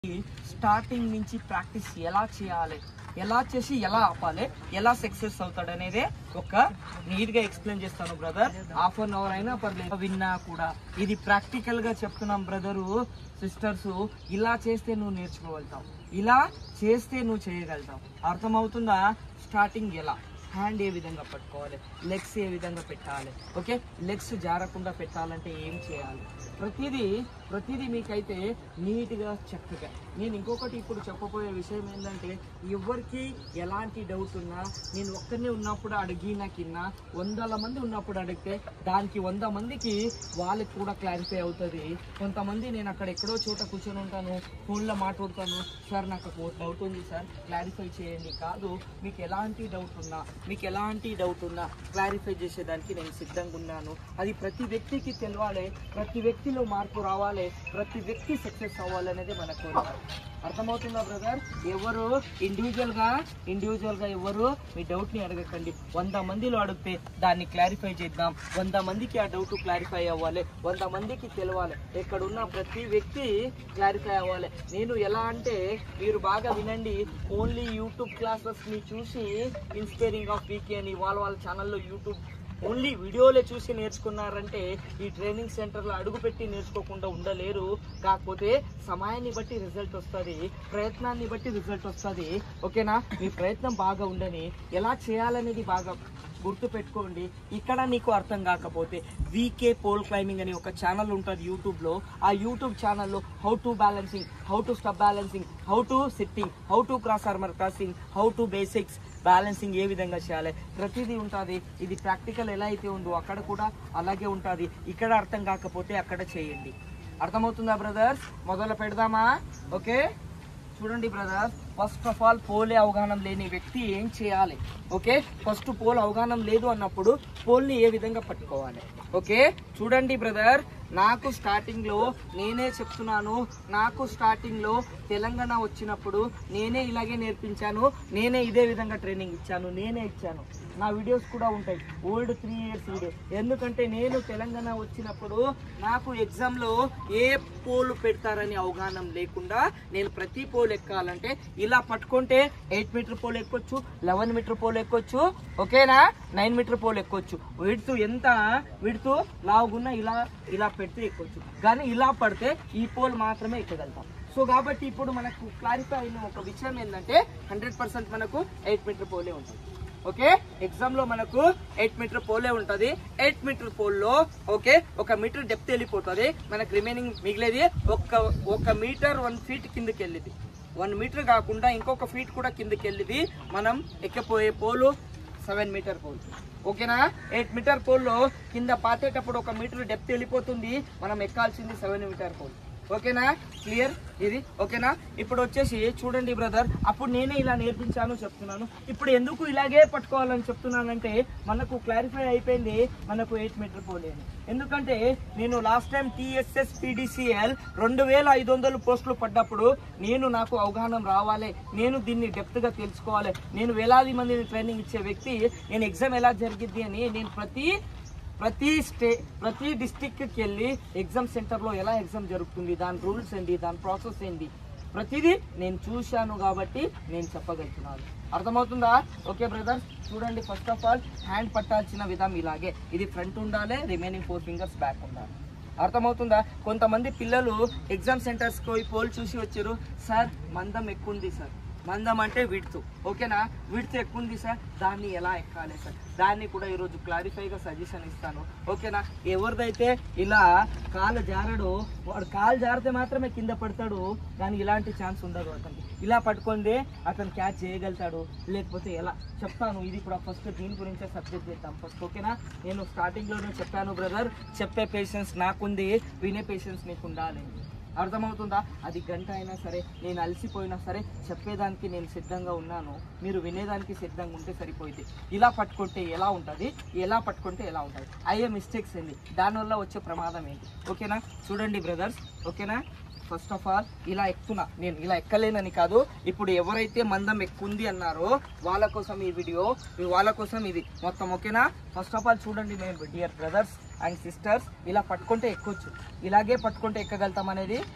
Starting నుంచి practice ఎలా చేయాలి ఎలా చేసి ఎలా ఆపాలి ఎలా సక్సెస్ అవుతాడు అనేదే ఒక నీట్ గా ఎక్స్ప్లెయిన్ చేస్తాను బ్రదర్ హాఫ్ అన్ అవర్ అయినా పర్లేదు విన్నా కూడా ఇది ప్రాక్టికల్ గా చెప్తున్నాం బ్రదరు సిస్టర్స్ ఇలా చేస్తే నువ్వు నేర్చుకోగలుగుతావు ఇలా చేస్తే నువ్వు చేయగలుగుతావు అర్థమవుతుందా స్టార్టింగ్ ఎలా హ్యాండ్ ఏ విధంగా పట్టుకోవాలి లెగ్స్ ఏ విధంగా పెట్టాలి ఓకే లెగ్స్ జారకుండా పెట్టాలంటే ఏం చేయాలి ప్రతిదీ ప్రతిదీ మీకైతే నీట్గా చక్కగా నేను ఇంకొకటి ఇప్పుడు చెప్పబోయే విషయం ఏంటంటే ఎవరికి ఎలాంటి డౌట్ ఉన్నా నేను ఒక్కరినే ఉన్నప్పుడు అడిగిన కింద వందల మంది ఉన్నప్పుడు అడిగితే దానికి వంద మందికి వాళ్ళకి కూడా క్లారిఫై అవుతుంది కొంతమంది నేను అక్కడ ఎక్కడో చోట కూర్చొని ఉంటాను ఫోన్లో మాట్లాడుతాను సార్ నాకు ఒక డౌట్ ఉంది సార్ క్లారిఫై చేయండి కాదు మీకు ఎలాంటి డౌట్ ఉన్నా మీకు ఎలాంటి డౌట్ ఉన్నా క్లారిఫై చేసేదానికి నేను సిద్ధంగా ఉన్నాను అది ప్రతి వ్యక్తికి తెలవాలి ప్రతి వ్యక్తిలో మార్పు రావాలి ప్రతి వ్యక్తి సక్సెస్ అవ్వాలి అనేది మన కోరిక అర్థమవుతుందా బ్రదర్ ఎవరు ఇండివిజువల్ గా ఇండివిజువల్ గా ఎవరు మీ డౌట్ ని అడగకండి వంద మందిలో అడిగితే దాన్ని క్లారిఫై చేద్దాం వంద మందికి ఆ డౌట్ క్లారిఫై అవ్వాలి వంద మందికి తెలవాలి ఇక్కడ ఉన్న ప్రతి వ్యక్తి క్లారిఫై అవ్వాలి నేను ఎలా అంటే మీరు బాగా వినండి ఓన్లీ యూట్యూబ్ క్లాసెస్ ని చూసి ఇన్స్పైరింగ్ ఆఫ్ వీకే అని వాళ్ళ వాళ్ళ ఛానల్లో యూట్యూబ్ ఓన్లీ వీడియోలే చూసి నేర్చుకున్నారంటే ఈ ట్రైనింగ్ సెంటర్లో అడుగుపెట్టి నేర్చుకోకుండా ఉండలేరు కాకపోతే సమయాన్ని బట్టి రిజల్ట్ వస్తుంది ప్రయత్నాన్ని బట్టి రిజల్ట్ వస్తుంది ఓకేనా మీ ప్రయత్నం బాగా ఉండని ఎలా చేయాలనేది బాగా గుర్తు పెట్టుకోండి ఇక్కడ నీకు అర్థం కాకపోతే వీకే పోల్ క్లైంబింగ్ అని ఒక ఛానల్ ఉంటుంది యూట్యూబ్లో ఆ యూట్యూబ్ ఛానల్లో how to balancing how to step balancing how to sitting how to cross armour crossing how to basics balancing ఏ విధంగా చేయాలి ప్రతిదీ ఉంటుంది ఇది ప్రాక్టికల్ ఎలా అయితే ఉందో అక్కడ కూడా అలాగే ఉంటుంది ఇక్కడ అర్థం కాకపోతే అక్కడ చేయండి అర్థమవుతుందా బ్రదర్స్ మొదలు పెడదామా ఓకే చూడండి బ్రదర్ ఫస్ట్ ఆఫ్ ఆల్ పోలే అవగాహన లేని వ్యక్తి ఏం చేయాలి ఓకే ఫస్ట్ పోల్ అవగాహన లేదు అన్నప్పుడు పోల్ని ఏ విధంగా పట్టుకోవాలి ఓకే చూడండి బ్రదర్ నాకు స్టార్టింగ్ లో నేనే చెప్తున్నాను నాకు స్టార్టింగ్ లో తెలంగాణ వచ్చినప్పుడు నేనే ఇలాగే నేర్పించాను నేనే ఇదే విధంగా ట్రైనింగ్ ఇచ్చాను నేనే ఇచ్చాను నా వీడియోస్ కూడా ఉంటాయి ఓల్డ్ త్రీ ఇయర్స్ వీడియో ఎందుకంటే నేను తెలంగాణ వచ్చినప్పుడు నాకు ఎగ్జామ్లో ఏ పోలు పెడతారని అవగాహన లేకుండా నేను ప్రతి పోల్ ఎక్కాలంటే ఇలా పట్టుకుంటే ఎయిట్ మీటర్ పోల్ ఎక్కొచ్చు లెవెన్ మీటర్ పోల్ ఎక్కొచ్చు ఓకేనా నైన్ మీటర్ పోల్ ఎక్కొచ్చు విడుతూ ఎంత విడుతూ లావుగున్న ఇలా ఇలా పెడితే ఎక్కొచ్చు కానీ ఇలా పడితే ఈ పోల్ మాత్రమే ఎక్కగలుగుతాం సో కాబట్టి ఇప్పుడు మనకు క్లారిఫై అయిన ఒక విషయం ఏంటంటే హండ్రెడ్ పర్సెంట్ మనకు ఎయిట్ మీటర్ పోలే ఉంటుంది ఓకే ఎగ్జామ్ లో మనకు ఎయిట్ మీటర్ పోలే ఉంటది ఎయిట్ మీటర్ పోల్ లో ఓకే ఒక మీటర్ డెప్త్ వెళ్ళిపోతుంది మనకు రిమైనింగ్ మిగిలేది ఒక ఒక మీటర్ వన్ ఫీట్ కిందకి వెళ్ళింది వన్ మీటర్ కాకుండా ఇంకొక ఫీట్ కూడా కిందకి వెళ్ళింది మనం ఎక్కిపోయే పోలు సెవెన్ మీటర్ పోల్ ఓకేనా ఎయిట్ మీటర్ పోల్లో కింద పాతేటప్పుడు ఒక మీటర్ డెప్త్ వెళ్ళిపోతుంది మనం ఎక్కాల్సింది సెవెన్ మీటర్ పోల్ ఓకేనా క్లియర్ ఇది ఓకేనా ఇప్పుడు వచ్చేసి చూడండి బ్రదర్ అప్పుడు నేనే ఇలా నేర్పించాను చెప్తున్నాను ఇప్పుడు ఎందుకు ఇలాగే పట్టుకోవాలని చెప్తున్నానంటే మనకు క్లారిఫై అయిపోయింది మనకు ఎయిట్ మీటర్ పోలేని ఎందుకంటే నేను లాస్ట్ టైం టీఎస్ఎస్ పీడిసిఎల్ రెండు వేల ఐదు వందలు పోస్టులు పడ్డప్పుడు నేను నాకు అవగాహన రావాలి నేను దీన్ని డెప్త్గా తెలుసుకోవాలి నేను వేలాది మందిని ట్రైనింగ్ ఇచ్చే వ్యక్తి నేను ఎగ్జామ్ ఎలా జరిగిద్ది అని నేను ప్రతి ప్రతి స్టే ప్రతి డిస్టిక్కి వెళ్ళి ఎగ్జామ్ సెంటర్లో ఎలా ఎగ్జామ్ జరుగుతుంది దాని రూల్స్ ఏంటి దాని ప్రాసెస్ ఏంటి ప్రతిదీ నేను చూశాను కాబట్టి నేను చెప్పగలుగుతున్నాను అర్థమవుతుందా ఓకే బ్రదర్ చూడండి ఫస్ట్ ఆఫ్ ఆల్ హ్యాండ్ పట్టాల్సిన విధానం ఇలాగే ఇది ఫ్రంట్ ఉండాలి రిమైనింగ్ ఫోర్ ఫింగర్స్ బ్యాక్ ఉండాలి అర్థమవుతుందా కొంతమంది పిల్లలు ఎగ్జామ్ సెంటర్స్కి పోయి పోల్ చూసి వచ్చారు సార్ మందం ఎక్కువ ఉంది సార్ మందం అంటే విడుతు ఓకేనా విడుతు ఎక్కువ ఉంది సార్ దాన్ని ఎలా ఎక్కాలి సార్ దాన్ని కూడా ఈరోజు క్లారిఫైగా సజెషన్ ఇస్తాను ఓకేనా ఎవరిదైతే ఇలా కాలు జారడు వాడు కాలు జారితే మాత్రమే కింద పడతాడు కానీ ఇలాంటి ఛాన్స్ ఉండదు అతనికి ఇలా పట్టుకుంటే అతను క్యాచ్ చేయగలుగుతాడు లేకపోతే ఎలా చెప్తాను ఇది కూడా ఫస్ట్ దీని గురించే సబ్జెక్ట్ చేద్దాం ఫస్ట్ ఓకేనా నేను స్టార్టింగ్లోనే చెప్పాను బ్రదర్ చెప్పే పేషెన్స్ నాకుంది వినే పేషెన్స్ నీకు ఉండాలి అర్థమవుతుందా అది గంట అయినా సరే నేను అలసిపోయినా సరే చెప్పేదానికి నేను సిద్ధంగా ఉన్నాను మీరు వినేదానికి సిద్ధంగా ఉంటే సరిపోయింది ఇలా పట్టుకుంటే ఎలా ఉంటుంది ఎలా పట్టుకుంటే ఎలా ఉంటుంది అయ్యే మిస్టేక్స్ ఏంది దానివల్ల వచ్చే ప్రమాదం ఏంటి ఓకేనా చూడండి బ్రదర్స్ ఓకేనా ఫస్ట్ ఆఫ్ ఆల్ ఇలా ఎక్కుతున్నా నేను ఇలా ఎక్కలేనని కాదు ఇప్పుడు ఎవరైతే మందం ఎక్కుంది అన్నారో వాళ్ళ కోసం ఈ వీడియో ఈ వాళ్ళ కోసం ఇది మొత్తం ఓకేనా ఫస్ట్ ఆఫ్ ఆల్ చూడండి మేము డియర్ బ్రదర్స్ అండ్ సిస్టర్స్ ఇలా పట్టుకుంటే ఎక్కొచ్చు ఇలాగే పట్టుకుంటే ఎక్కగలుగుతాం అనేది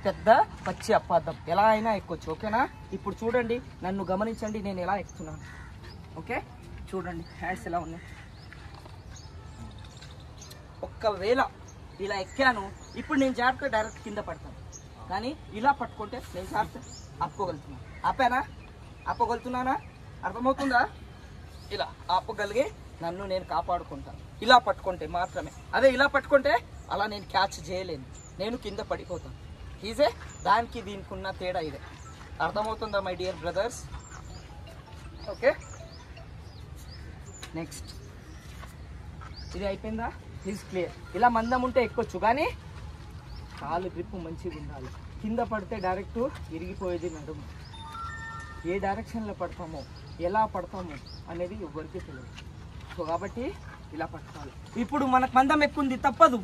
పెద్ద పచ్చి అపార్థం ఎలా అయినా ఎక్కొచ్చు ఓకేనా ఇప్పుడు చూడండి నన్ను గమనించండి నేను ఎలా ఎక్కుతున్నాను ఓకే చూడండి హ్యాండ్స్ ఎలా ఉన్నాయి ఒక్కవేళ ఇలా ఎక్కాను ఇప్పుడు నేను జాగ్రత్తగా డైరెక్ట్ కింద పడతాను కానీ ఇలా పట్టుకుంటే నేను జాగ్రత్త ఆపుకోగలుగుతున్నాను ఆపానా ఆపగలుగుతున్నానా అర్థమవుతుందా ఇలా ఆపగలిగి నన్ను నేను కాపాడుకుంటాను ఇలా పట్టుకుంటే మాత్రమే అదే ఇలా పట్టుకుంటే అలా నేను క్యాచ్ చేయలేను నేను కింద పడిపోతాను ఈజే దానికి దీనికి ఉన్న తేడా ఇదే అర్థమవుతుందా my dear brothers okay next ఇది అయిపోయిందా ఈజ్ క్లియర్ ఇలా మందం ఉంటే ఎక్కొచ్చు కానీ కాలు గ్రిప్ మంచిగా ఉండాలి కింద పడితే డైరెక్ట్ ఇరిగిపోయేది నడుము ఏ డైరెక్షన్లో పడతామో ఎలా పడతామో అనేది ఎవరికి తెలియదు సో కాబట్టి ఇలా పట్టుకోవాలి ఇప్పుడు మనకు మందం ఎక్కుంది తప్పదు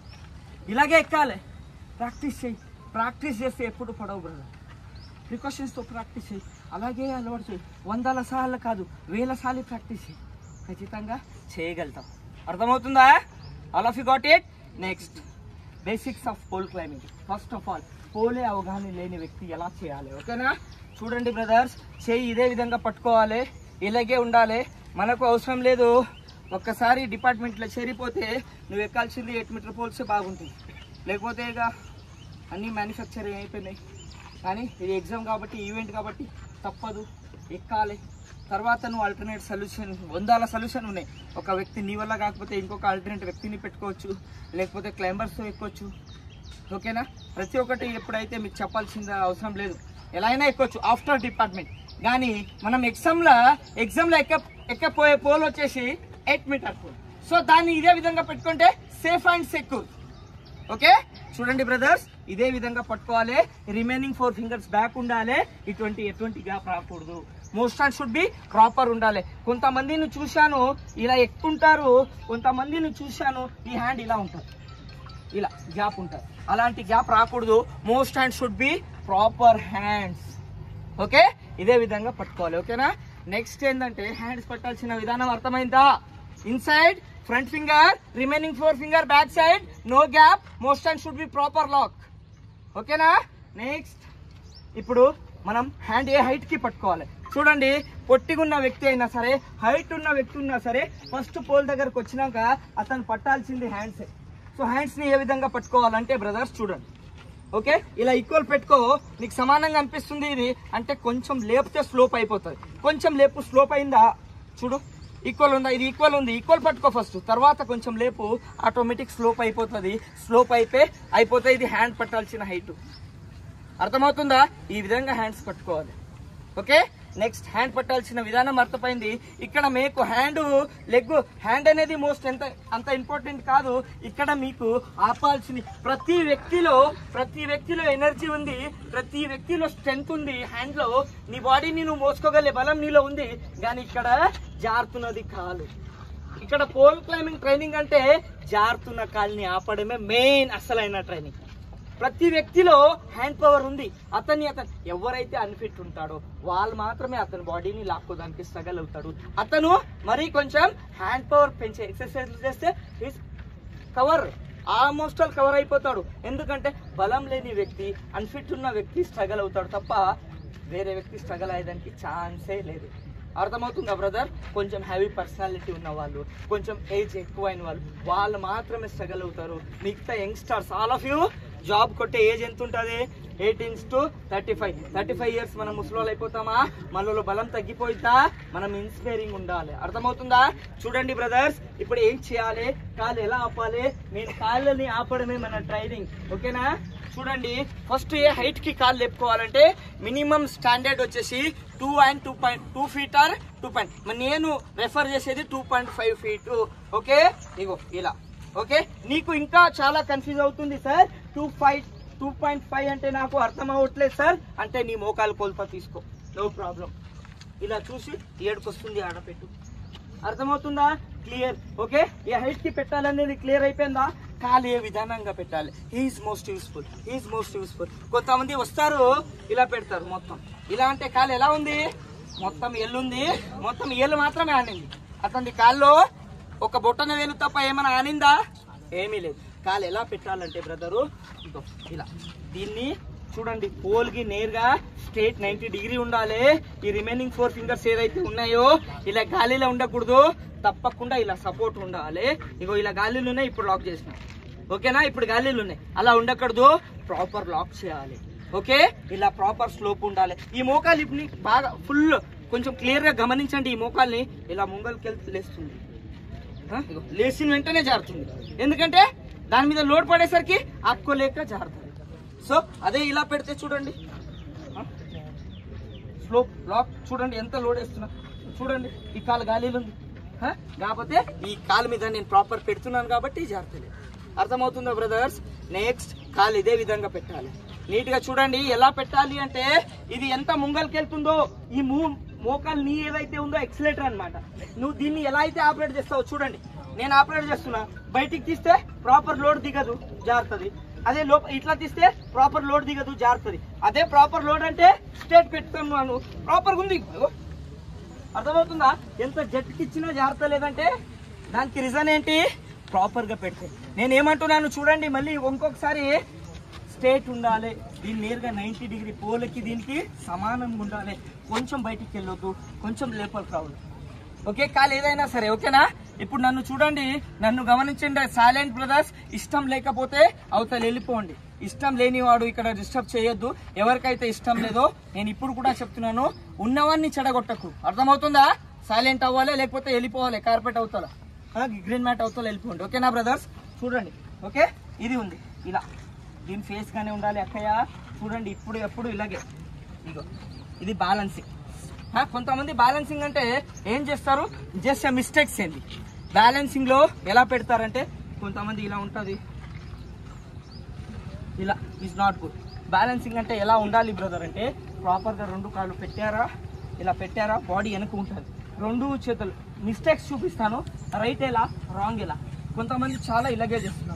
ఇలాగే ఎక్కాలి ప్రాక్టీస్ చేయి ప్రాక్టీస్ చేస్తే ఎప్పుడు పడవు బ్రదర్ ప్రికాషన్స్తో ప్రాక్టీస్ చేయి అలాగే అలవాటు చేయి వందల సార్లు కాదు వేల సార్లు ప్రాక్టీస్ చేయి ఖచ్చితంగా చేయగలుగుతాం అర్థమవుతుందా all of you got it next basics of pole climbing first of all పోలే అవగాహన లేని వ్యక్తి ఎలా చేయాలి ఓకేనా చూడండి బ్రదర్స్ చేయి ఇదే విధంగా పట్టుకోవాలి ఇలాగే ఉండాలి మనకు అవసరం లేదు ఒక్కసారి డిపార్ట్మెంట్లో చేరిపోతే నువ్వు ఎక్కాల్సింది ఎయిట్ మీటర్ పోల్సే బాగుంటుంది లేకపోతే ఇక అన్నీ మ్యానుఫ్యాక్చరింగ్ అయిపోయినాయి కానీ ఇది ఎగ్జామ్ కాబట్టి ఈవెంట్ కాబట్టి తప్పదు ఎక్కాలి తర్వాత నువ్వు ఆల్టర్నేట్ సొల్యూషన్ వందల సొల్యూషన్ ఉన్నాయి ఒక వ్యక్తి నీ వల్ల కాకపోతే ఇంకొక ఆల్టర్నేట్ వ్యక్తిని పెట్టుకోవచ్చు లేకపోతే క్లైంబర్స్తో ఎక్కొచ్చు ఓకేనా ప్రతి ఒక్కటి ఎప్పుడైతే మీకు చెప్పాల్సిన అవసరం లేదు ఎలా అయినా ఎక్కొచ్చు ఆఫ్టర్ డిపార్ట్మెంట్ కానీ మనం ఎగ్జామ్లో ఎగ్జామ్లో ఎక్క ఎక్కపోయే పోల్ వచ్చేసి ఎయిట్ మీటర్ పోల్ సో దాన్ని ఇదే విధంగా పెట్టుకుంటే సేఫ్ అండ్ సెక్యూర్ ఓకే చూడండి బ్రదర్స్ ఇదే విధంగా పట్టుకోవాలి రిమైనింగ్ ఫోర్ ఫింగర్స్ బ్యాక్ ఉండాలి ఇటువంటి ఎటువంటి గ్యాప్ రాకూడదు most and should be proper ఉండాలి కొంతమందిని చూశాను ఇలా ఎక్కుంటారు కొంతమందిని చూశాను ఈ హ్యాండ్ ఇలా ఉంటుంది ఇలా గ్యాప్ ఉంటుంది అలాంటి గ్యాప్ రాకూడదు most hand should be proper hands okay ఇదే విధంగా పట్టుకోవాలి ఓకేనా నెక్స్ట్ ఏంటంటే హ్యాండ్స్ పట్టాల్సిన విధానం అర్థమైందా inside front finger remaining four finger back side no gap most and should be proper lock ఓకేనా నెక్స్ట్ ఇప్పుడు మనం హ్యాండ్ ఏ హైట్ కి పట్టుకోవాలి చూడండి పొట్టిగున్న వ్యక్తి అయినా సరే హైట్ ఉన్న వ్యక్తి ఉన్నా సరే ఫస్ట్ పోల్ దగ్గరకు వచ్చినాక అతను పట్టాల్సింది హ్యాండ్స్ సో హ్యాండ్స్ ని ఏ విధంగా పట్టుకోవాలంటే బ్రదర్స్ చూడండి ఓకే ఇలా ఈక్వల్ పెట్టుకో నీకు సమానంగా అనిపిస్తుంది ఇది అంటే కొంచెం లేపితే స్లోప్ అయిపోతుంది కొంచెం లేపు స్లోప్ అయిందా చూడు ఈక్వల్ ఉందా ఇది ఈక్వల్ ఉంది ఈక్వల్ పట్టుకో ఫస్ట్ తర్వాత కొంచెం లేపు ఆటోమేటిక్ స్లోప్ అయిపోతుంది స్లోప్ అయిపోయి అయిపోతే ఇది హ్యాండ్ పట్టాల్సిన హైట్ అర్థమవుతుందా ఈ విధంగా హ్యాండ్స్ పట్టుకోవాలి ఓకే నెక్స్ట్ హ్యాండ్ పట్టాల్సిన విధానం అర్థమైంది ఇక్కడ మీకు హ్యాండ్ లెగ్ హ్యాండ్ అనేది మోస్ట్ ఎంత అంత ఇంపార్టెంట్ కాదు ఇక్కడ మీకు ఆపాల్సిన ప్రతి వ్యక్తిలో ప్రతి వ్యక్తిలో ఎనర్జీ ఉంది ప్రతి వ్యక్తిలో స్ట్రెంగ్త్ ఉంది హ్యాండ్ లో నీ బాడీని నువ్వు మోసుకోగలే బలం నీలో ఉంది కానీ ఇక్కడ జారుతున్నది కాలు ఇక్కడ పోల్ క్లైంబింగ్ ట్రైనింగ్ అంటే జారుతున్న కాల్ని ఆపడమే మెయిన్ అసలైన ట్రైనింగ్ ప్రతి వ్యక్తిలో హ్యాండ్ పవర్ ఉంది అతన్ని అతను ఎవరైతే అన్ఫిట్ ఉంటాడో వాళ్ళు మాత్రమే అతని బాడీని లాక్కోదానికి స్ట్రగల్ అవుతాడు అతను మరీ కొంచెం హ్యాండ్ పవర్ పెంచే ఎక్సర్సైజ్ చేస్తే కవర్ ఆల్మోస్ట్ ఆల్ కవర్ అయిపోతాడు ఎందుకంటే బలం లేని వ్యక్తి అన్ఫిట్ ఉన్న వ్యక్తి స్ట్రగల్ అవుతాడు తప్ప వేరే వ్యక్తి స్ట్రగల్ అయ్యేదానికి ఛాన్సే లేదు అర్థమవుతుందా బ్రదర్ కొంచెం హ్యావీ పర్సనాలిటీ ఉన్న వాళ్ళు కొంచెం ఏజ్ ఎక్కువైన వాళ్ళు వాళ్ళు మాత్రమే స్ట్రగల్ అవుతారు మిగతా youngsters all of you job కొట్టే ఏజ్ ఎంత ఉంటుంది eighteens to thirty five thirty five years మనం ముసలోళ్ళు అయిపోతామా మనలో బలం తగ్గిపోయిద్దా మనం ఇన్స్పైరింగ్ ఉండాలి అర్థమవుతుందా చూడండి బ్రదర్స్ ఇప్పుడు ఏం చేయాలి కాళ్ళు ఎలా ఆపాలి నేను కాళ్ళని ఆపడమే మన ట్రైనింగ్ ఓకేనా చూడండి ఫస్ట్ ఏ హైట్ కి కాళ్ళు లేపుకోవాలంటే మినిమం స్టాండర్డ్ వచ్చేసి two and two point two feet or two point నేను రెఫర్ చేసేది two point five feet okay ఇగో ఇలా ఓకే నీకు ఇంకా చాలా కన్ఫ్యూజ్ అవుతుంది sir two five two point five అంటే నాకు అర్థం అవ్వట్లేదు సార్ అంటే నీ మోకాలు కొలత తీసుకో నో ప్రాబ్లం ఇలా చూసి ఏడుకు వస్తుంది ఆడపెట్టు అర్థమవుతుందా క్లియర్ ఓకే ఏ హైట్ కి పెట్టాలనేది క్లియర్ అయిపోయిందా కాలు ఏ విధానంగా పెట్టాలి he's most useful he's most useful కొంతమంది వస్తారు ఇలా పెడతారు మొత్తం ఇలా అంటే కాలు ఎలా ఉంది మొత్తం ఎల్లుంది మొత్తం ఏళ్ళు మాత్రమే ఆనింది అతని కాల్లో ఒక బొట్టన వేలు తప్ప ఏమైనా ఆనిందా ఏమీ లేదు కాలు ఎలా పెట్టాలంటే బ్రదరు ఇదో ఇలా దీన్ని చూడండి పోల్ కి నేరుగా స్ట్రేట్ నైన్టీ డిగ్రీ ఉండాలి ఈ రిమైనింగ్ ఫోర్ ఫింగర్స్ ఏదైతే ఉన్నాయో ఇలా గాలిలో ఉండకూడదు తప్పకుండా ఇలా సపోర్ట్ ఉండాలి ఇగో ఇలా గాలిలో ఉన్నాయి ఇప్పుడు లాక్ చేసిన ఓకేనా ఇప్పుడు గాలిలో ఉన్నాయి అలా ఉండకూడదు ప్రాపర్ లాక్ చేయాలి ఓకే ఇలా ప్రాపర్ స్లోప్ ఉండాలి ఈ మోకాలు ఇప్పుడు బాగా ఫుల్ కొంచెం క్లియర్ గా గమనించండి ఈ మోకాల్ని ఇలా ముంగల్కి వెళ్తే లేస్తుంది ఆ, ఇగో, లేచిన వెంటనే జారుతుంది ఎందుకంటే దాని మీద లోడ్ పడేసరికి ఆపుకోలేక జారుతుంది సో అదే ఇలా పెడితే చూడండి స్లోప్ లాక్ చూడండి ఎంత లోడ్ వేస్తున్నా చూడండి ఈ కాలు గాలిలో ఉంది ఆ, కాకపోతే ఈ కాలు మీద నేను ప్రాపర్ పెడుతున్నాను కాబట్టి జారుతలేదు అర్థమవుతుందా బ్రదర్స్ నెక్స్ట్ కాలు ఇదే విధంగా పెట్టాలి నీట్ గా చూడండి ఎలా పెట్టాలి అంటే ఇది ఎంత ముంగల్కి వెళ్తుందో ఈ మూ మోకాలు నీ ఏదైతే ఉందో ఎక్సలేటర్ అన్నమాట నువ్వు దీన్ని ఎలా అయితే ఆపరేట్ చేస్తావో చూడండి నేను ఆపరేట్ చేస్తున్నా బయటికి తీస్తే ప్రాపర్ లోడ్ దిగదు జారుతుంది అదే లోప ఇట్లా తీస్తే ప్రాపర్ లోడ్ దిగదు జారుతుంది అదే ప్రాపర్ లోడ్ అంటే స్టేట్ పెట్టుకున్నాను ప్రాపర్ ఉంది ఇగో. అర్థమవుతుందా ఎంత జట్టుకి ఇచ్చినా జాగ్రత్త లేదంటే దానికి రీజన్ ఏంటి ప్రాపర్ గా పెడితే నేను ఏమంటున్నాను చూడండి మళ్ళీ ఇంకొకసారి స్ట్రేట్ ఉండాలి దీని నేరుగా నైన్టీ డిగ్రీ పోలకి దీనికి సమానంగా ఉండాలి కొంచెం బయటికి వెళ్ళొద్దు కొంచెం లోపలికి రావద్దు ఓకే కాలు ఏదైనా సరే ఓకేనా ఇప్పుడు నన్ను చూడండి నన్ను గమనించండి సైలెంట్ బ్రదర్స్ ఇష్టం లేకపోతే అవతల వెళ్ళిపోండి ఇష్టం లేనివాడు ఇక్కడ డిస్టర్బ్ చేయొద్దు ఎవరికైతే ఇష్టం లేదో నేను ఇప్పుడు కూడా చెప్తున్నాను ఉన్నవాన్ని చెడగొట్టకు అర్థమవుతుందా సైలెంట్ అవ్వాలి లేకపోతే వెళ్ళిపోవాలి కార్పెట్ అవుతాల గ్రీన్ మ్యాట్ అవుతా వెళ్ళిపోండి ఓకేనా బ్రదర్స్ చూడండి ఓకే ఇది ఉంది ఇలా దీని ఫేస్ గానే ఉండాలి అక్కయ్య చూడండి ఇప్పుడు ఎప్పుడు ఇలాగే ఇగో ఇది బ్యాలెన్సింగ్ ఆ, కొంతమంది బ్యాలెన్సింగ్ అంటే ఏం చేస్తారు జస్ట్ మిస్టేక్స్ ఏంది బ్యాలెన్సింగ్ లో ఎలా పెడతారంటే కొంతమంది ఇలా ఉంటుంది ఇలా ఈజ్ నాట్ గుడ్ బ్యాలెన్సింగ్ అంటే ఎలా ఉండాలి బ్రదర్ అంటే ప్రాపర్గా రెండు కాళ్ళు పెట్టారా ఇలా పెట్టారా బాడీ వెనక ఉంటుంది రెండు చేతులు మిస్టేక్స్ చూపిస్తాను రైట్ ఎలా రాంగ్ ఎలా కొంతమంది చాలా ఇలాగే చేస్తున్నారు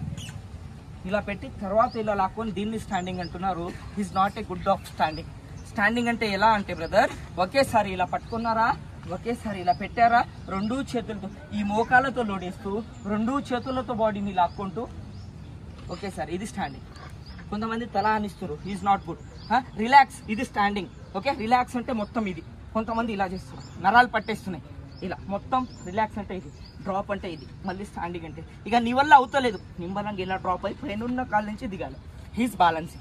ఇలా పెట్టి తర్వాత ఇలా లాక్కొని దీన్ని స్టాండింగ్ అంటున్నారు is not a good of standing standing అంటే ఎలా అంటే బ్రదర్ ఒకేసారి ఇలా పట్టుకున్నారా ఒకేసారి ఇలా పెట్టారా రెండు చేతులతో ఈ మోకాలతో లోడేస్తూ రెండు చేతులతో బాడీని లాక్కుంటూ ఒకేసారి ఇది స్టాండింగ్ కొంతమంది తల అనిస్తారు ఈజ్ నాట్ గుడ్ రిలాక్స్ ఇది స్టాండింగ్ ఓకే రిలాక్స్ అంటే మొత్తం ఇది కొంతమంది ఇలా చేస్తారు నరాలు పట్టేస్తున్నాయి ఇలా మొత్తం రిలాక్స్ అంటే ఇది డ్రాప్ అంటే ఇది మళ్ళీ స్టాండింగ్ అంటే ఇక నీ వల్ల అవుతలేదు నిమ్మలంగా ఇలా డ్రాప్ అయి పైన ఉన్న కాళ్ళ నుంచి దిగాలి హీస్ బ్యాలెన్సింగ్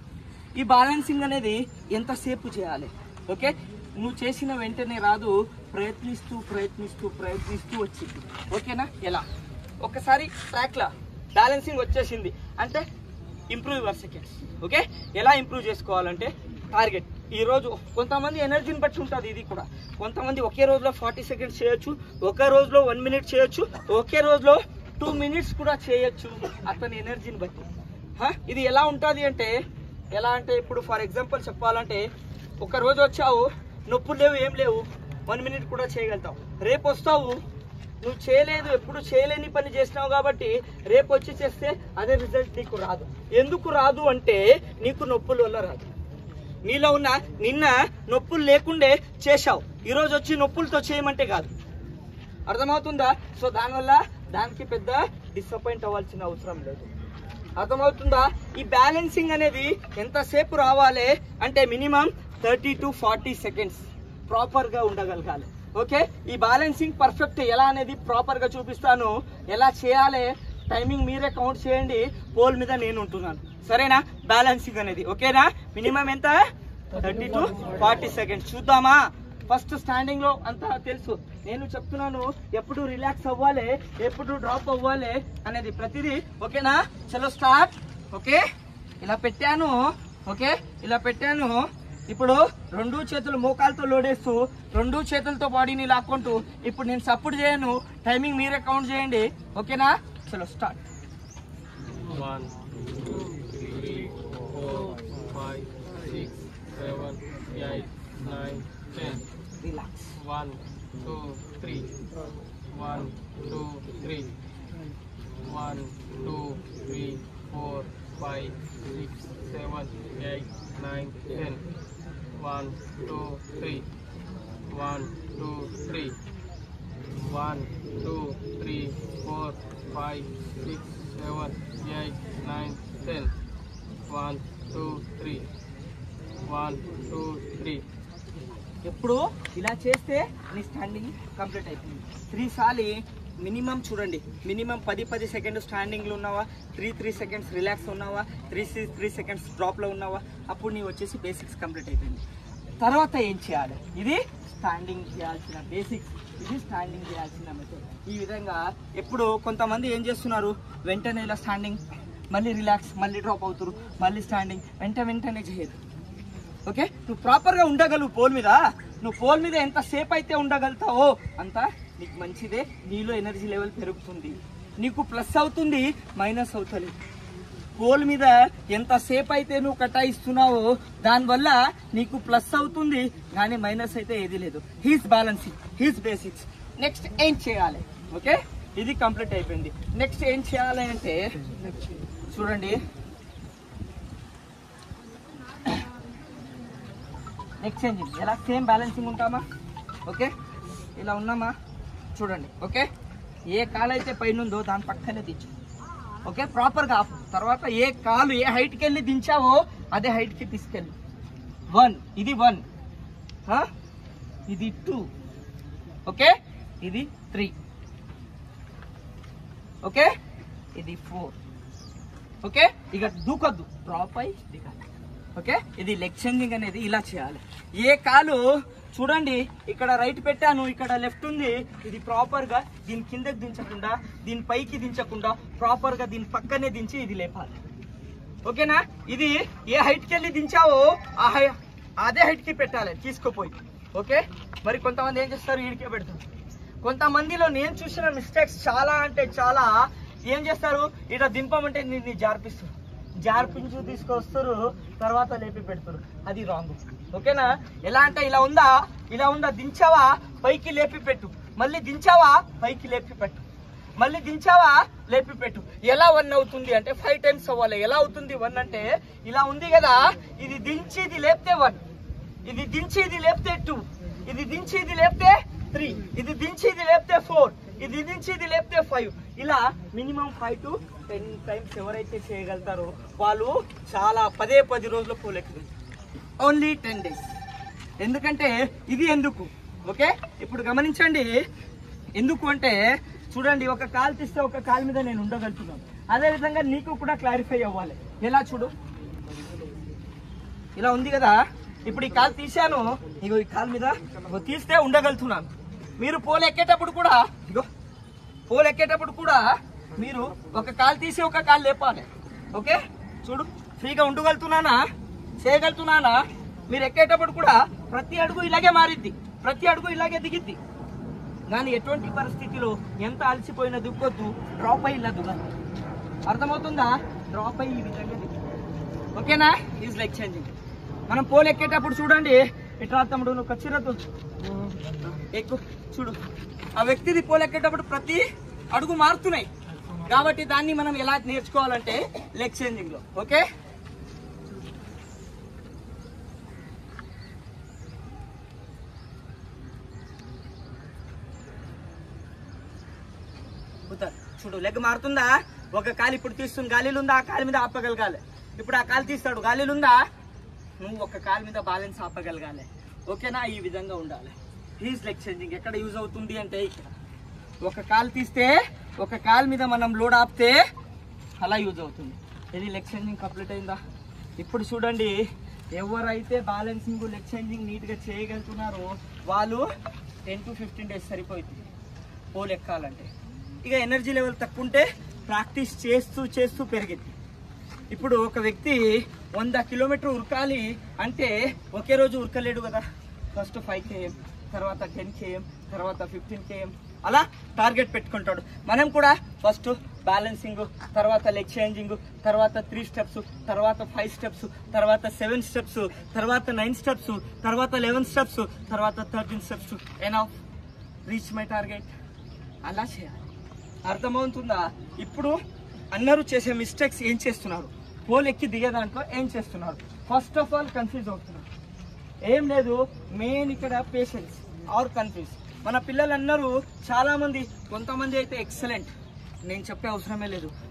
ఈ బ్యాలెన్సింగ్ అనేది ఎంతసేపు చేయాలి ఓకే నువ్వు చేసిన వెంటనే రాదు ప్రయత్నిస్తూ ప్రయత్నిస్తూ ప్రయత్నిస్తూ వచ్చింది ఓకేనా ఎలా ఒకసారి ట్రాక్లా బ్యాలెన్సింగ్ వచ్చేసింది అంటే ఇంప్రూవ్ యువర్ సెకండ్స్ ఓకే ఎలా ఇంప్రూవ్ చేసుకోవాలంటే టార్గెట్ ఈ రోజు కొంతమంది ఎనర్జీని బట్టి ఉంటుంది ఇది కూడా కొంతమంది ఒకే రోజులో ఫార్టీ సెకండ్స్ చేయొచ్చు ఒకే రోజులో వన్ మినిట్ చేయొచ్చు ఒకే రోజులో టూ మినిట్స్ కూడా చేయొచ్చు అతని ఎనర్జీని బట్టి హ? ఇది ఎలా ఉంటుంది అంటే ఎలా అంటే ఇప్పుడు ఫర్ ఎగ్జాంపుల్ చెప్పాలంటే ఒక రోజు వచ్చావు నొప్పులు లేవు ఏం లేవు వన్ మినిట్ కూడా చేయగలుగుతావు రేపు వస్తావు నువ్వు చేయలేదు ఎప్పుడు చేయలేని పని చేసినావు కాబట్టి రేపు వచ్చి చేస్తే అదే రిజల్ట్ నీకు రాదు ఎందుకు రాదు అంటే నీకు నొప్పుల వల్ల రాదు నీలో ఉన్న నిన్న నొప్పులు లేకుండే చేశావు ఈరోజు వచ్చి నొప్పులతో చేయమంటే కాదు అర్థమవుతుందా సో దానివల్ల దానికి పెద్ద డిసప్పాయింట్ అవ్వాల్సిన అవసరం లేదు అర్థమవుతుందా ఈ బ్యాలెన్సింగ్ అనేది ఎంతసేపు రావాలి అంటే minimum thirty to forty seconds proper గా ఉండగలగాలి ఓకే ఈ బ్యాలెన్సింగ్ పర్ఫెక్ట్ ఎలా అనేది ప్రాపర్ గా చూపిస్తాను ఎలా చేయాలి టైమింగ్ మీరే కౌంట్ చేయండి పోల్ మీద నేను ఉంటున్నాను సరేనా బ్యాలెన్సింగ్ అనేది ఓకేనా మినిమం ఎంత థర్టీ టు ఫార్టీ సెకండ్స్ చూద్దామా ఫస్ట్ స్టాండింగ్ లో అంతా తెలుసు నేను చెప్తున్నాను ఎప్పుడు రిలాక్స్ అవ్వాలి ఎప్పుడు డ్రాప్ అవ్వాలి అనేది ప్రతిదీ ఓకేనా చలో స్టార్ట్ ఓకే ఇలా పెట్టాను ఓకే ఇలా పెట్టాను ఇప్పుడు రెండు చేతులు మోకాలతో లోడేస్తూ రెండు చేతులతో బాడీని లాక్కుంటూ ఇప్పుడు నేను సపోర్ట్ చేయను టైమింగ్ మీరే కౌంట్ చేయండి ఓకేనా చలో start One, two, three, four, five, six, seven, eight, nine, ten. Relax One, two, three. One, two, three. One, two, three, four, five, six, seven, eight, nine, ten. One, two, three. One, two, three. One, two, three, four, five, six, seven, eight, nine, ten. One, two three one two three ఎప్పుడు ఇలా చేస్తే నీ standing complete అయిపోయింది three సార్లు minimum చూడండి minimum పది పది second స్టాండింగ్లో ఉన్నావా త్రీ త్రీ సెకండ్స్ రిలాక్స్ ఉన్నావా త్రీ త్రీ సెకండ్స్ డ్రాప్లో ఉన్నావా అప్పుడు నీ వచ్చేసి బేసిక్స్ కంప్లీట్ అయిపోయింది తర్వాత ఏం చేయాలి ఇది స్టాండింగ్ చేయాల్సిన బేసిక్స్ ఇది స్టాండింగ్ చేయాల్సిన మెథడ్ ఈ విధంగా ఎప్పుడు కొంతమంది ఏం చేస్తున్నారు వెంటనే ఇలా స్టాండింగ్ మళ్ళీ రిలాక్స్ మళ్ళీ డ్రాప్ అవుతారు మళ్ళీ స్టాండింగ్ వెంట వెంటనే చేయదు ఓకే నువ్వు ప్రాపర్గా ఉండగలవు పోల్ మీద నువ్వు పోల్ మీద ఎంత సేఫ్ అయితే ఉండగలుగుతావో అంత నీకు మంచిదే నీలో ఎనర్జీ లెవెల్ పెరుగుతుంది నీకు ప్లస్ అవుతుంది మైనస్ అవుతుంది పోల్ మీద ఎంత సేఫ్ అయితే నువ్వు కటాయిస్తున్నావో దానివల్ల నీకు ప్లస్ అవుతుంది కానీ మైనస్ అయితే ఏది లేదు he's balancing he's basics next ఏం చేయాలి ఓకే ఇది కంప్లీట్ అయిపోయింది నెక్స్ట్ ఏం చేయాలి అంటే చూడండి ఎక్స్చేంజింగ్ ఎలా సేమ్ బ్యాలెన్సింగ్ ఉంటామా ఓకే ఇలా ఉన్నామా చూడండి ఓకే ఏ కాలు అయితే పైన ఉందో దాని పక్కనే దించు ఓకే ప్రాపర్గా ఆపు తర్వాత ఏ కాలు ఏ హైట్కి వెళ్ళి దించావో అదే హైట్కి తీసుకెళ్ళు వన్ ఇది వన్ ఇది టూ ఓకే ఇది త్రీ ఓకే ఇది ఫోర్ ఓకే ఇక దూకొద్దు డ్రాప్ అయి దిగాలి ఓకే ఇది లెగ్ చేంజింగ్ అనేది ఇలా చేయాలి ఏ కాలు చూడండి ఇక్కడ రైట్ పెట్టాను ఇక్కడ లెఫ్ట్ ఉంది ఇది ప్రాపర్ గా దీని కిందకి దించకుండా దీని పైకి దించకుండా ప్రాపర్ గా దీని పక్కనే దించి ఇది లేపాలి ఓకేనా ఇది ఏ హైట్ కి వెళ్ళి దించావో ఆ హై అదే హైట్ కి పెట్టాలి తీసుకుపోయి ఓకే మరి కొంతమంది ఏం చేస్తారు ఈడికే పెడతారు కొంతమందిలో నేను చూసిన మిస్టేక్స్ చాలా అంటే చాలా ఏం చేస్తారు ఇట్లా దింపమంటే నిన్ను జార్పిస్తారు జార్పించు తీసుకొస్తారు తర్వాత లేపి పెడతారు అది రాంగ్ ఓకేనా ఎలా అంటే ఇలా ఉందా ఇలా ఉందా దించావా పైకి లేపి పెట్టు మళ్ళీ దించావా పైకి లేపి పెట్టు మళ్ళీ దించావా లేపి పెట్టు ఎలా వన్ అవుతుంది అంటే ఫైవ్ టైమ్స్ అవ్వాలి ఎలా అవుతుంది వన్ అంటే ఇలా ఉంది కదా ఇది దించి ఇది లేపితే వన్ ఇది దించి ఇది లేపితే టూ ఇది దించి ఇది లేపితే త్రీ ఇది దించి ఇది లేపితే ఫోర్ ఇది దించి ఇది లేపితే ఫైవ్ ఇలా minimum five to ten times ఎవరైతే చేయగలుగుతారో వాళ్ళు చాలా పదే పది రోజులు పోలెక్కుతారు ఓన్లీ టెన్ డేస్ ఎందుకంటే ఇది ఎందుకు ఓకే ఇప్పుడు గమనించండి ఎందుకు అంటే చూడండి ఒక కాలు తీస్తే ఒక కాలు మీద నేను ఉండగలుగుతున్నాను అదే విధంగా నీకు కూడా క్లారిఫై అవ్వాలి ఎలా చూడు ఇలా ఉంది కదా ఇప్పుడు ఈ కాలు తీశాను ఇగో ఈ కాలు మీద ఇగో తీస్తే ఉండగలుగుతున్నాను మీరు పోలు ఎక్కేటప్పుడు కూడా ఇగో పోలు ఎక్కేటప్పుడు కూడా మీరు ఒక కాలు తీసి ఒక కాలు లేపాలి ఓకే చూడు ఫ్రీగా ఉండగలుగుతున్నానా చేయగలుగుతున్నానా మీరు ఎక్కేటప్పుడు కూడా ప్రతి అడుగు ఇలాగే మారిద్ది ప్రతి అడుగు ఇలాగే దిగిద్ది కానీ ఎటువంటి పరిస్థితిలో ఎంత అలసిపోయినా దుక్కొద్దు డ్రాప్ అయ్యి ఇలా దువ్వాలి అర్థమవుతుందా డ్రాప్ అయ్యి ఈ విధంగా దిగు ఓకేనా ఈజ్ లైక్ చేంజింగ్ మనం పోల్ ఎక్కేటప్పుడు చూడండి ఇట్లా తమ్ముడు నువ్వు ఖచ్చితంగా ఎక్కు చూడు ఆ వ్యక్తిది పోల్ ఎక్కేటప్పుడు ప్రతి అడుగు మారుతున్నాయి కాబట్టి దాన్ని మనం ఎలా నేర్చుకోవాలంటే లెగ్ చేంజింగ్ లో ఓకే కుదరదు. చూడు లెగ్ మారుతుందా ఒక కాలు ఇప్పుడు తీస్తుంది గాలిలో ఉందా ఆ కాలు మీద ఆపగలగాలి ఇప్పుడు ఆ కాలు తీస్తాడు గాలిలో ఉందా నువ్వు ఒక కాలు మీద బ్యాలెన్స్ ఆపగలగాలి ఓకేనా ఈ విధంగా ఉండాలి హీస్ లెగ్ చేంజింగ్ ఎక్కడ యూజ్ అవుతుంది అంటే ఇక్కడ ఒక కాలు తీస్తే ఒక కాలు మీద మనం లోడ్ ఆపితే అలా యూజ్ అవుతుంది ఇది లెగ్ చేంజింగ్ కంప్లీట్ అయిందా ఇప్పుడు చూడండి ఎవరైతే బ్యాలెన్సింగ్ లెగ్ చేంజింగ్ నీట్గా చేయగలుగుతున్నారో వాళ్ళు టెన్ టు ఫిఫ్టీన్ డేస్ సరిపోతుంది పోల్ ఎక్కాలంటే ఇక ఎనర్జీ లెవెల్ తక్కువ ఉంటే ప్రాక్టీస్ చేస్తూ చేస్తూ పెరిగింది ఇప్పుడు ఒక వ్యక్తి వంద కిలోమీటర్ ఉరకాలి అంటే ఒకే రోజు ఉరకలేడు కదా ఫస్ట్ ఫైవ్ కేఎం తర్వాత టెన్ కేఎం తర్వాత ఫిఫ్టీన్ కేఎం అలా టార్గెట్ పెట్టుకుంటాడు మనం కూడా ఫస్ట్ బ్యాలెన్సింగ్ తర్వాత లెగ్ చేంజింగ్ తర్వాత త్రీ స్టెప్స్ తర్వాత ఫైవ్ స్టెప్స్ తర్వాత సెవెన్ స్టెప్స్ తర్వాత నైన్ స్టెప్స్ తర్వాత లెవెన్ స్టెప్స్ తర్వాత thirteen steps enough reach my target అలా చేయాలి అర్థమవుతుందా ఇప్పుడు అందరూ చేసే మిస్టేక్స్ ఏం చేస్తున్నారు పోల్ ఎక్కి దిగే దాంట్లో ఏం చేస్తున్నారు ఫస్ట్ ఆఫ్ ఆల్ కన్ఫ్యూజ్ అవుతున్నారు ఏం లేదు మెయిన్ ఇక్కడ పేషెన్స్ ఆర్ కన్ఫ్యూజ్ మన పిల్లలందరూ చాలా మంది కొంతమంది అయితే ఎక్సలెంట్ నేను చెప్పే అవసరమే లేదు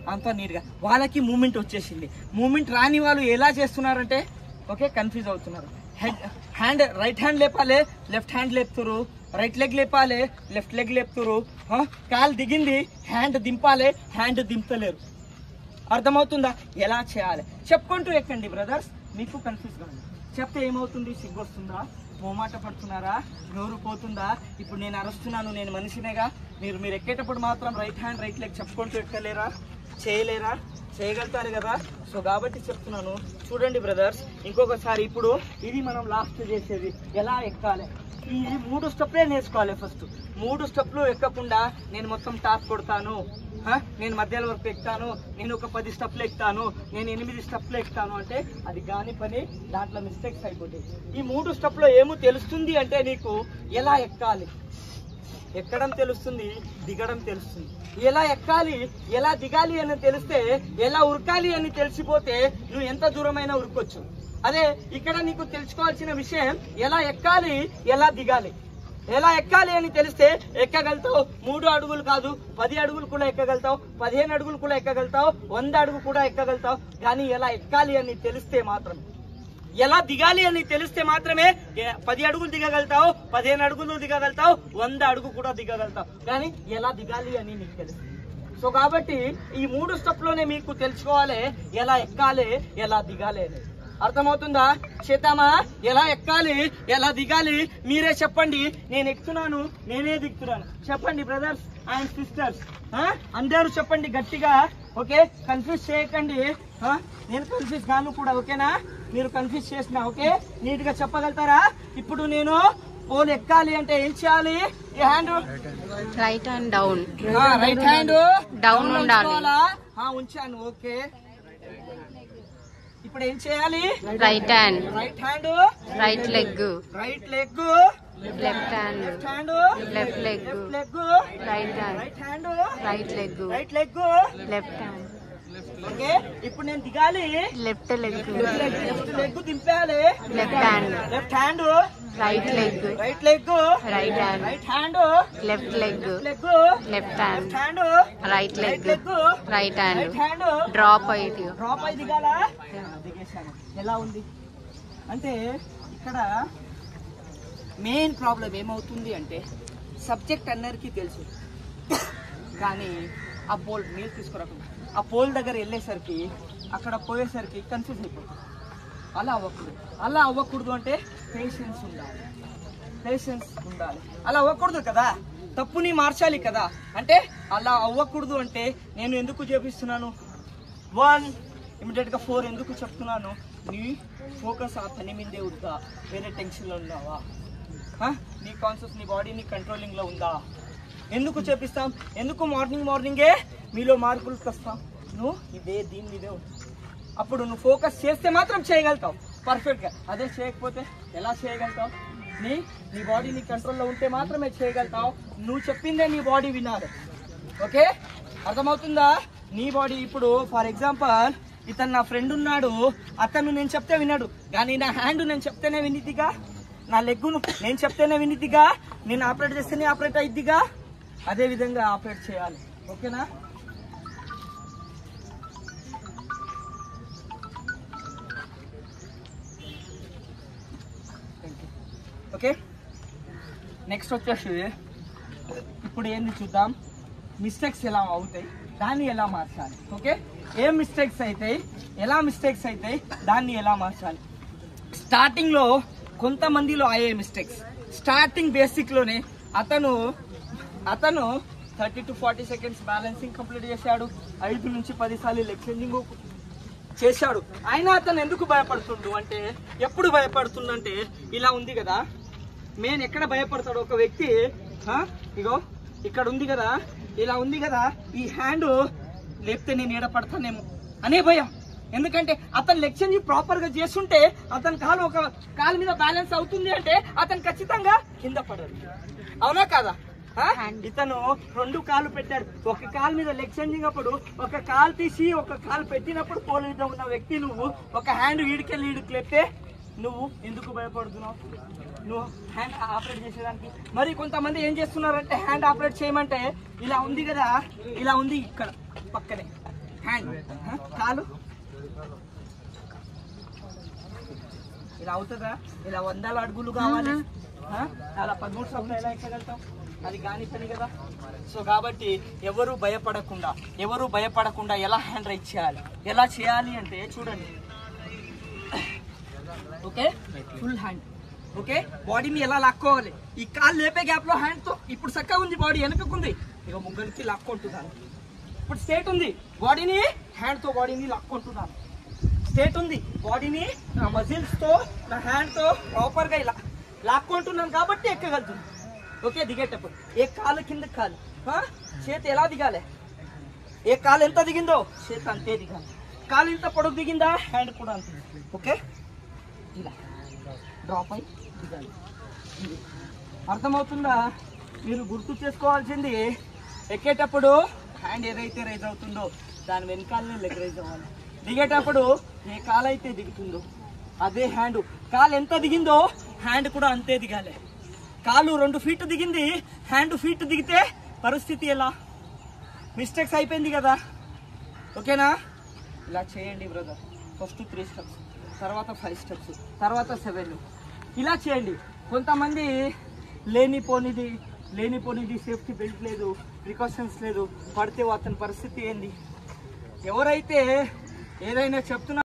అంతా నీట్గా వాళ్ళకి మూమెంట్ వచ్చేసింది మూమెంట్ రాని వాళ్ళు ఎలా చేస్తున్నారంటే ఓకే కన్ఫ్యూజ్ అవుతున్నారు హెడ్ హ్యాండ్ రైట్ హ్యాండ్ లేపాలి లెఫ్ట్ హ్యాండ్ లేపుతురు రైట్ లెగ్ లేపాలి లెఫ్ట్ లెగ్ లేపుతురు ఆ, కాలు దిగింది హ్యాండ్ దింపాలి హ్యాండ్ దింపలేరు అర్థమవుతుందా ఎలా చేయాలి చెప్పుకుంటూ ఎక్కండి బ్రదర్స్ మీకు కన్ఫ్యూజ్ కాదు చెప్తే ఏమవుతుంది సిగ్గు వస్తుందా మోమాట పడుతున్నారా నోరు పోతుందా ఇప్పుడు నేను అరుస్తున్నాను నేను మనిషినేగా మీరు మీరు ఎక్కేటప్పుడు మాత్రం రైట్ హ్యాండ్ రైట్ లెగ్ చెప్పుకుంటూ ఎక్కలేరా చేయలేరా చేయగలుగుతారు కదా సో కాబట్టి చెప్తున్నాను చూడండి బ్రదర్స్ ఇంకొకసారి ఇప్పుడు ఇది మనం లాస్ట్ చేసేది ఎలా ఎక్కాలి ఈ మూడు స్టెప్లే నేర్చుకోవాలి ఫస్ట్ మూడు స్టెప్లు ఎక్కకుండా నేను మొత్తం టాప్ కొడతాను ఆ, నేను మధ్యాహ్నం వరకు ఎక్కుతాను నేను ఒక పది స్టెప్లు ఎక్కుతాను నేను ఎనిమిది స్టెప్లు ఎక్కుతాను అంటే అది కాని పని దాంట్లో మిస్టేక్స్ అయిపోతాయి ఈ మూడు స్టెప్లో ఏమో తెలుస్తుంది అంటే నీకు ఎలా ఎక్కాలి ఎక్కడం తెలుస్తుంది దిగడం తెలుస్తుంది ఎలా ఎక్కాలి ఎలా దిగాలి అని తెలిస్తే ఎలా ఉరకాలి అని తెలిసిపోతే నువ్వు ఎంత దూరమైనా ఉరకొచ్చు అదే ఇక్కడ నీకు తెలుసుకోవాల్సిన విషయం ఎలా ఎక్కాలి ఎలా దిగాలి ఎలా ఎక్కాలి అని తెలిస్తే ఎక్కగలుగుతావు మూడు అడుగులు కాదు పది అడుగులు కూడా ఎక్కగలుగుతావు పదిహేను అడుగులు కూడా ఎక్కగలుగుతావు వంద అడుగు కూడా ఎక్కగలుగుతావు కానీ ఎలా ఎక్కాలి అని తెలిస్తే మాత్రం ఎలా దిగాలి అని తెలిస్తే మాత్రమే ఏ- పది అడుగులు దిగగలుగుతావు పదిహేను అడుగులు దిగగలుగుతావు వంద అడుగు కూడా దిగగలుగుతావు కానీ ఎలా దిగాలి అని నీకు తెలుసు సో కాబట్టి ఈ మూడు స్టెప్ లోనే మీకు తెలుసుకోవాలి ఎలా ఎక్కాలి ఎలా దిగాలి అని అర్థమవుతుందా చేద్దామా ఎలా ఎక్కాలి ఎలా దిగాలి మీరే చెప్పండి నేను ఎక్కుతున్నాను నేనే దిగుతున్నాను చెప్పండి బ్రదర్స్ అండ్ సిస్టర్స్ అందరూ చెప్పండి గట్టిగా ఓకే కన్ఫ్యూజ్ చేయకండి ఆ? నేను కన్ఫ్యూజ్ కాను కూడా ఓకేనా మీరు కన్ఫ్యూజ్ చేసిన ఓకే నీట్ గా చెప్పగలుగుతారా ఇప్పుడు నేను పోల్ ఎక్కాలి అంటే ఏం చేయాలి ఈ hand right and down right hand Down ఉండాలి. ఉంచాను ఓకే ఇప్పుడు ఏం చేయాలి right hand right hand right leg right leg left hand left hand left leg left leg right hand right hand right leg right leg left hand okay ఇప్పుడు నేను దిగాలి left leg left leg దింపాలి left hand left hand right leg right leg right hand right hand left leg leg left hand left hand right leg leg right hand right hand drop అయ్యి drop అయి దిగాలా దిగేశాను ఎలా ఉంది అంటే ఇక్కడ main problem ఏమవుతుంది అంటే సబ్జెక్ట్ అందరికీ తెలుసు కానీ ఆ పోల్ మీరు తీసుకురాకుండా ఆ పోల్ దగ్గర వెళ్ళేసరికి అక్కడ పోయేసరికి కన్ఫ్యూజ్ అయిపోతుంది అలా అవ్వకూడదు అలా అవ్వకూడదు అంటే పేషెన్స్ ఉండాలి పేషెన్స్ ఉండాలి అలా అవ్వకూడదు కదా తప్పుని మార్చాలి కదా అంటే అలా అవ్వకూడదు అంటే నేను ఎందుకు చేపిస్తున్నాను వన్ ఇమీడియట్ గా ఫోర్ ఎందుకు చెప్తున్నాను నీ ఫోకస్ ఆ పని మీదే ఉందా వేరే టెన్షన్ లో ఉన్నావా ఆ? నీ కాన్షియస్ నీ బాడీ నీ కంట్రోలింగ్ లో ఉందా ఎందుకు చేపిస్తాం ఎందుకు మార్నింగ్ మార్నింగే మీలో మార్పులు తెస్తాం నువ్వు ఇదే దీని మీదే ఉంటుంది అప్పుడు నువ్వు ఫోకస్ చేస్తే మాత్రం చేయగలుగుతావు పర్ఫెక్ట్గా అదే చేయకపోతే ఎలా చేయగలుగుతావు నీ నీ బాడీ నీ కంట్రోల్లో ఉంటే మాత్రమే చేయగలుగుతావు నువ్వు చెప్పిందే నీ బాడీ వినాలి ఓకే అర్థమవుతుందా నీ బాడీ ఇప్పుడు ఫర్ ఎగ్జాంపుల్ ఇతను నా ఫ్రెండ్ ఉన్నాడు అతను నేను చెప్తే విన్నాడు కానీ నా హ్యాండ్ నేను చెప్తేనే వినిద్దిగా నా లెగ్గును నేను చెప్తేనే వినిద్దిగా నేను ఆపరేట్ చేస్తేనే ఆపరేట్ అయిద్దిగా అదే విధంగా ఆపరేట్ చేయాలి ఓకేనా ఓకే నెక్స్ట్ వచ్చేసి ఇప్పుడు ఏంది చూద్దాం మిస్టేక్స్ ఎలా అవుతాయి దాన్ని ఎలా మార్చాలి ఓకే ఏం మిస్టేక్స్ అవుతాయి ఎలా మిస్టేక్స్ అవుతాయి దాన్ని ఎలా మార్చాలి స్టార్టింగ్ లో కొంతమందిలో అయ్యే మిస్టేక్స్ స్టార్టింగ్ బేసిక్ లోనే అతను అతను thirty to forty seconds balancing complete చేశాడు ఐదు నుంచి పది సార్లు లెక్చరింగ్ చేశాడు అయినా అతను ఎందుకు భయపడుతుండు అంటే ఎప్పుడు భయపడుతుండంటే ఇలా ఉంది కదా మెయిన్ ఎక్కడ భయపడతాడు ఒక వ్యక్తి ఆ, ఇగో ఇక్కడ ఉంది కదా ఇలా ఉంది కదా ఈ హ్యాండ్ లేపితే నేను ఏడ పడతానేమో అనే భయం ఎందుకంటే అతను లెక్చర్ ప్రాపర్ గా చేస్తుంటే అతని కాలు ఒక కాలు మీద బ్యాలెన్స్ అవుతుంది అంటే అతను ఖచ్చితంగా కింద పడడు అవునా కాదా ఆ? ఇతను రెండు కాళ్ళు పెట్టాడు ఒక కాలు మీద లెగ్ చేంజింగ్ అప్పుడు ఒక కాలు తీసి ఒక కాలు పెట్టినప్పుడు పోలీసులో ఉన్న వ్యక్తి నువ్వు ఒక హ్యాండ్ వీడికెళ్ళి వీడికి లేపితే నువ్వు ఎందుకు భయపడుతున్నావు నువ్వు హ్యాండ్ ఆపరేట్ చేసేదానికి మరి కొంతమంది ఏం చేస్తున్నారంటే హ్యాండ్ ఆపరేట్ చేయమంటే ఇలా ఉంది కదా ఇలా ఉంది ఇక్కడ పక్కనే హ్యాండ్ కాలు ఇలా అవుతుందా ఇలా వందల అడుగులు కావాలి ఆ? అలా పదమూడు సంవత్సరాలు ఎలా ఎక్కగలుగుతాం అది కాని పని కదా సో కాబట్టి ఎవరు భయపడకుండా ఎవరు భయపడకుండా ఎలా హ్యాండ్ రైట్ చేయాలి ఎలా చేయాలి అంటే చూడండి ఓకే ఫుల్ హ్యాండ్ ఓకే బాడీని ఎలా లాక్కోవాలి ఈ కాలు లేపే గ్యాప్ లో హ్యాండ్ తో ఇప్పుడు చక్కగా ఉంది బాడీ వెనకకుంది ఇక ముగ్గురికి లాక్కుంటున్నాను ఇప్పుడు స్టేట్ ఉంది బాడీని హ్యాండ్ తో బాడీని లాక్కుంటున్నాను స్టేట్ ఉంది బాడీని నా మజిల్స్ తో నా హ్యాండ్ తో ప్రాపర్ గా ఇలా లాక్కుంటున్నాను కాబట్టి ఎక్కగలుగుతుంది ఓకే దిగేటప్పుడు ఏ కాలు కింద కాలు ఆ? చేతి ఎలా దిగాలి ఏ కాలు ఎంత దిగిందో చేతి అంతే దిగాలి కాలు ఇంత పొడుగు దిగిందా హ్యాండ్ కూడా అంతే ఓకే ఇలా డ్రాప్ అయి దిగాలి ఇది. అర్థమవుతుందా మీరు గుర్తు చేసుకోవాల్సింది ఎక్కేటప్పుడు హ్యాండ్ ఏదైతే రైజ్ అవుతుందో దాని వెనకాలనే లెగ్ రైజ్ అవ్వాలి దిగేటప్పుడు ఏ కాలు అయితే దిగుతుందో అదే హ్యాండ్ కాలు ఎంత దిగిందో హ్యాండ్ కూడా అంతే దిగాలి కాలు రెండు ఫీట్ దిగింది హ్యాండ్ ఫీట్ దిగితే పరిస్థితి ఎలా మిస్టేక్స్ అయిపోయింది కదా ఓకేనా ఇలా చేయండి బ్రదర్ ఫస్ట్ త్రీ స్టెప్స్ తర్వాత ఫైవ్ స్టెప్స్ తర్వాత సెవెన్ ఇలా చేయండి కొంతమంది లేనిపోనిది లేనిపోనిది సేఫ్టీ బెల్ట్ లేదు ప్రికాషన్స్ లేదు పడితే అతని పరిస్థితి ఏంది ఎవరైతే ఏదైనా చెప్తున్నా